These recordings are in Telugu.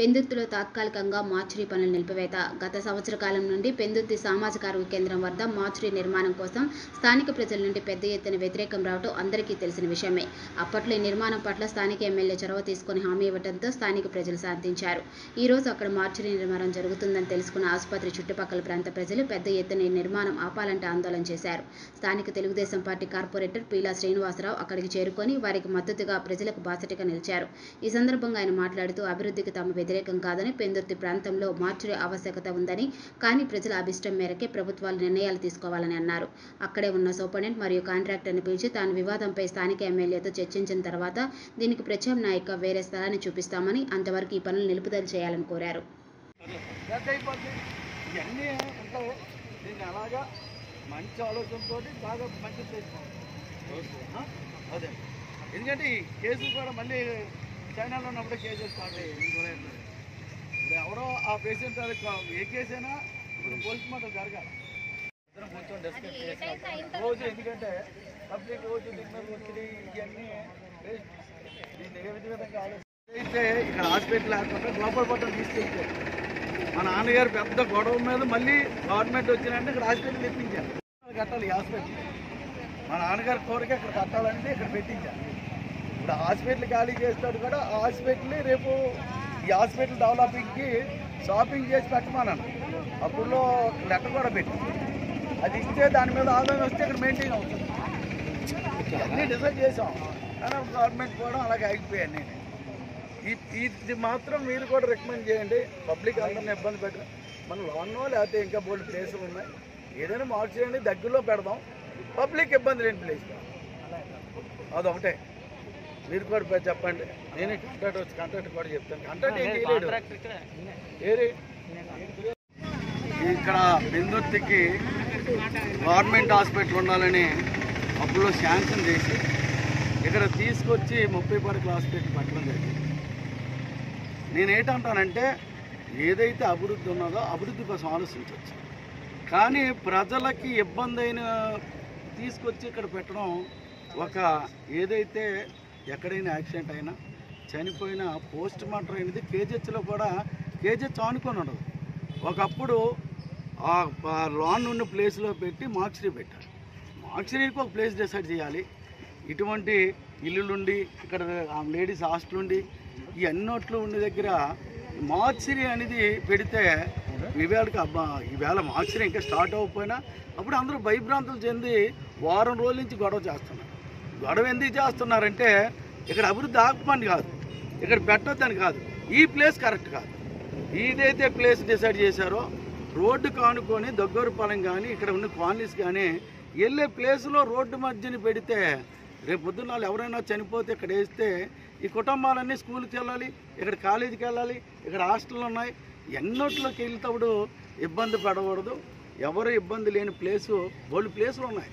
పెందుర్తిలో తాత్కాలికంగా మార్చురీ పనులు నిలిపివేత గత సంవత్సర కాలం నుండి పెందుర్తి సామాజిక ఆరోగ్య కేంద్రం వద్ద మార్చురీ నిర్మాణం కోసం స్థానిక ప్రజల నుండి పెద్ద ఎత్తున వ్యతిరేకం రావడం అందరికీ తెలిసిన విషయమే అప్పట్లో ఈ నిర్మాణం పట్ల స్థానిక ఎమ్మెల్యే చొరవ తీసుకుని హామీ ఇవ్వడంతో స్థానిక ప్రజలు శాంతించారు ఈ రోజు అక్కడ మార్చురీ నిర్మాణం జరుగుతుందని తెలుసుకున్న ఆసుపత్రి చుట్టుపక్కల ప్రాంత ప్రజలు పెద్ద ఎత్తున ఈ నిర్మాణం ఆపాలంటే ఆందోళన చేశారు స్థానిక తెలుగుదేశం పార్టీ కార్పొరేటర్ పీలా శ్రీనివాసరావు అక్కడికి చేరుకొని వారికి మద్దతుగా ప్రజలకు బాసటగా నిలిచారు ఈ సందర్భంగా ఆయన మాట్లాడుతూ అభివృద్ధికి తాము వ్యతిరేకం కాదని పెందుర్తి ప్రాంతంలో మార్చురీ ఆవశ్యకత ఉందని కానీ ప్రజల అభిష్టం మేరకే ప్రభుత్వాలు నిర్ణయాలు తీసుకోవాలని అన్నారు అక్కడే ఉన్న సూపరింటెండెంట్ మరియు కాంట్రాక్టర్ని పిలిచి తాను వివాదంపై స్థానిక ఎమ్మెల్యేతో చర్చించిన తర్వాత దీనికి ప్రత్యామ్నాయంగా వేరే స్థలాన్ని చూపిస్తామని అంతవరకు ఈ పనులు నిలుపుదల చేయాలని కోరారు పెద్ద అయిపోద్ది ఇవన్నీ ఉంటాయి దీన్ని అలాగా మంచి ఆలోచనతో బాగా మంచి చేసుకోవాలి ఆ? అదే ఎందుకంటే ఈ కేసులు కూడా మళ్ళీ చైనాలో ఉన్నప్పుడు కేసెస్ స్టార్ట్ అయ్యాయి ఇప్పుడు ఎవరో ఆ పేషెంట్ అది కా- ఏ కేసు అయినా ఇప్పుడు పోలీస్ మాట జరగాలి ఇద్దరం కూర్చొని డిస్కస్ చేస్తాం రోజు ఎందుకంటే పబ్లిక్ రోజు దీని మీద ఒత్తిడి ఇవన్నీ వేస్ట్. దీన్ని ఏ విధంగా ఆలోచన అయితే ఇక్కడ హాస్పిటల్ లేకుండా గ్లోబల్ పట్టణం తీసుకెళ్తే మా నాన్నగారు పెద్ద గొడవ మీద మళ్ళీ గవర్నమెంట్ వచ్చినంటే ఇక్కడ హాస్పిటల్ తెప్పించారు కట్టాలి ఈ హాస్పిటల్ మా నాన్నగారి కోరిక ఇక్కడ కట్టాలంటే ఇక్కడ పెట్టించారు ఇప్పుడు హాస్పిటల్ ఖాళీ చేస్తాడు కూడా ఆ హాస్పిటల్ రేపు ఈ హాస్పిటల్ డెవలపింగ్కి షాపింగ్ చేసి పెట్టమన్నాను అప్పుడులో లెటర్ కూడా పెట్టి అది ఇస్తే దాని మీద ఆదాయం వస్తే ఇక్కడ మెయింటైన్ అవుతుంది అన్నీ డిసైడ్ చేసాం కానీ గవర్నమెంట్ కూడా అలాగే ఆగిపోయాను నేను ఈ- ఇది మాత్రం మీరు కూడా రికమెండ్ చేయండి పబ్లిక్ అందరిని ఇబ్బంది పెట్టరు మన లోన్నో లేకపోతే ఇంకా బోల్డ్ ప్లేసులు ఉన్నాయి ఏదైనా మార్క్ చేయండి దగ్గరలో పెడదాం పబ్లిక్ ఇబ్బంది లేని ప్లేస్ అదొకటే మీరు కూడా పె- చెప్పండి నేను కంట్రాక్ట్ వచ్చి కంట్రాక్ట్ కూడా చెప్తాను కంట్రాక్ట్ ఏం చేయలేడు ఏరి ఇక్కడ బిందుర్తికి గవర్నమెంట్ హాస్పిటల్ ఉండాలని అప్పుడు శాంక్షన్ చేసి ఇక్కడ తీసుకొచ్చి ముప్పై పడకల హాస్పిటల్ పెట్టడం జరిగింది నేనేంటంటానంటే ఏదైతే అభివృద్ధి ఉన్నదో అభివృద్ధి కోసం ఆలోచించవచ్చు కానీ ప్రజలకి ఇబ్బంది అయిన తీసుకొచ్చి ఇక్కడ పెట్టడం ఒక ఏదైతే ఎక్కడైనా యాక్సిడెంట్ అయినా చనిపోయిన పోస్ట్ మార్టం అయినది కేజెచ్లో కూడా కేజెచ్ ఆనుకొని ఉండదు ఒకప్పుడు ఆ ప- లాన్ ఉన్న ప్లేస్లో పెట్టి మార్క్సరీ పెట్టారు మార్క్సరీకి ఒక ప్లేస్ డిసైడ్ చేయాలి ఇటువంటి ఇల్లులుండి ఇక్కడ లేడీస్ హాస్టల్ ఉండి ఈ అన్నోట్లు ఉండే దగ్గర మార్క్సరీ అనేది పెడితే ఈవేళకి అబ్బా ఈవేళ మార్క్సరీ ఇంకా స్టార్ట్ అవ్వకపోయినా అప్పుడు అందరూ భయభ్రాంతులు చెంది వారం రోజుల నుంచి గొడవ చేస్తున్నారు గొడవ ఎందుకు చేస్తున్నారంటే ఇక్కడ అభివృద్ధి ఆగమని కాదు ఇక్కడ పెట్టొద్దని కాదు ఈ ప్లేస్ కరెక్ట్ కాదు ఏదైతే ప్లేస్ డిసైడ్ చేశారో రోడ్డు కానుకొని దగ్గరపాలెం కానీ ఇక్కడ ఉన్న కాలనీస్ కానీ వెళ్ళే ప్లేస్లో రోడ్డు మధ్యని పెడితే రేపు పొద్దున్న వాళ్ళు ఎవరైనా చనిపోతే ఇక్కడ వేస్తే ఈ కుటుంబాలన్నీ స్కూల్కి వెళ్ళాలి ఇక్కడ కాలేజీకి వెళ్ళాలి ఇక్కడ హాస్టల్ ఉన్నాయి ఎన్నోట్లోకి వెళ్తేప్పుడు ఇబ్బంది పడకూడదు ఎవరు ఇబ్బంది లేని ప్లేసు బోల్డ్ ప్లేసులు ఉన్నాయి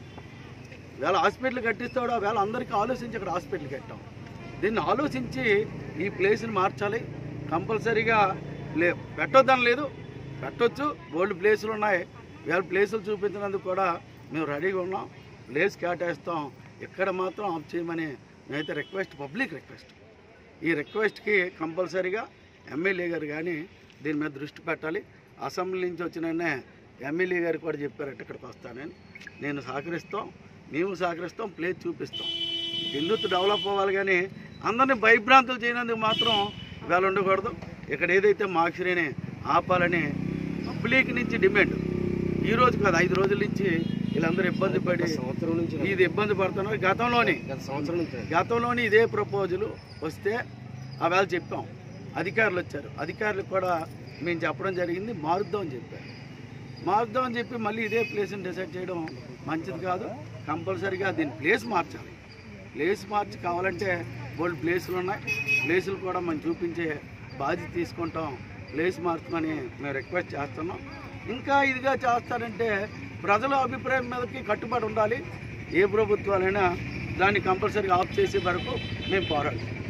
వేళ హాస్పిటల్ కట్టిస్తాడు వేళ అందరికీ ఆలోచించి ఇక్కడ హాస్పిటల్ కట్టాం దీన్ని ఆలోచించి ఈ ప్లేస్ని మార్చాలి కంపల్సరీగా లే పెట్టొద్దని లేదు పెట్టొచ్చు బోల్డ్ ప్లేసులు ఉన్నాయి వేళ ప్లేసులు చూపించినందుకు కూడా మేము రెడీగా ఉన్నాం ప్లేస్ కేటాయిస్తాం ఇక్కడ మాత్రం ఆఫ్ చేయమని మేమైతే రిక్వెస్ట్ పబ్లిక్ రిక్వెస్ట్ ఈ రిక్వెస్ట్కి కంపల్సరీగా ఎమ్మెల్యే గారు కానీ దీని మీద దృష్టి పెట్టాలి అసెంబ్లీ నుంచి వచ్చిన ఎమ్మెల్యే గారు కూడా చెప్పారట ఇక్కడికి వస్తానని నేను సహకరిస్తాం మేము సహకరిస్తాం ప్లేస్ చూపిస్తాం హిందుత్వ డెవలప్ అవ్వాలి కానీ అందరినీ భయభ్రాంతులు చేయనందుకు మాత్రం వేళ ఉండకూడదు ఇక్కడ ఏదైతే మాక్షరిని ఆపాలని పబ్లిక్ నుంచి డిమాండ్ ఈ రోజు కాదు ఐదు రోజుల నుంచి వీళ్ళందరూ ఇబ్బంది పడి సంవత్సరం నుంచి ఇది ఇబ్బంది పడుతున్నారు గతంలోని గత సంవత్సరం నుంచి గతంలోని ఇదే ప్రపోజల్ వస్తే ఆ వేళ చెప్పాం అధికారులు వచ్చారు అధికారులకు కూడా మేము చెప్పడం జరిగింది మారుద్దాం అని చెప్పారు మారుద్దాం అని చెప్పి మళ్ళీ ఇదే ప్లేస్ని డిసైడ్ చేయడం మంచిది కాదు కంపల్సరీగా దీని ప్లేస్ మార్చాలి ప్లేస్ మార్చి కావాలంటే బోల్డ్ ప్లేసులు ఉన్నాయి ప్లేసులు కూడా మనం చూపించే బాధ్యత తీసుకుంటాం ప్లేస్ మార్చమని మేము రిక్వెస్ట్ చేస్తున్నాం ఇంకా ఇదిగా చేస్తారంటే ప్రజల అభిప్రాయం మీదకి కట్టుబడి ఉండాలి ఏ ప్రభుత్వాలైనా దాన్ని కంపల్సరీగా ఆఫ్ చేసే వరకు మేము పోరాడతాం